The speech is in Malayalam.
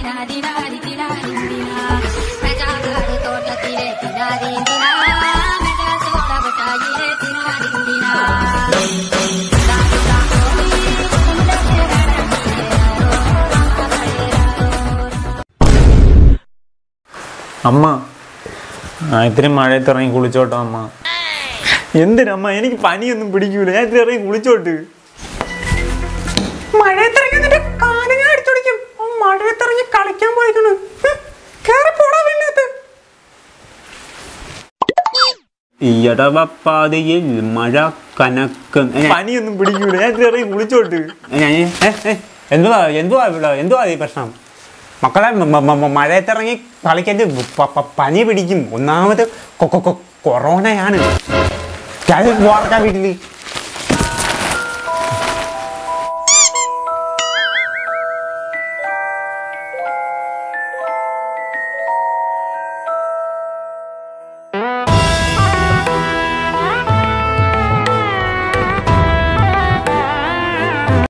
തിനാരി തിനാരി തിനാ മെജാകാട് തോട്ടത്തിലെ തിനാരി തിനാ മെജാ സോഡ ബട്ടായിലെ തിനാരി തിനാ അമ്മ ആ ഇത്തിരി മഴയത്ത് ഇറങ്ങി കുളിച്ചോട്ടോ അമ്മ എന്തിനമ്മ എനിക്ക് പനിയൊന്നും പിടിക്കൂല ഞാൻ ഇത്തിരി ഇറങ്ങി കുളിച്ചോട്ട് മഴയത്തിറങ്ങി നിന്റെ കാല് ഞാൻ അടിച്ചൊടിക്കും അവൻ മഴയത്തിറങ്ങി കളിക്കാൻ പോയിക്കണ് കേറി പോടാ വീട്ടിനകത്ത് ഇടവപ്പാതയിൽ മഴ കനക്കും ഏ, പനിയൊന്നും പിടിക്കൂല ഞാൻ ഇത്തിരി ഇറങ്ങി കുളിച്ചോട്ട് ഏ, ഏ, ഏ, ഏ, എന്തുവാ എന്തുവാ ഇവിടെ എന്തുവാ ഈ പ്രശ്നം മക്കളെ മ- മ- മ- മഴയത്തിറങ്ങി കളിക്കരുത് പ- പ- പനി പിടിക്കും ഒന്നാമത് കൊ- കൊ- കൊ- കൊറോണയാണ് ഞാൻ വാർക്കാൻ വീട്ടില്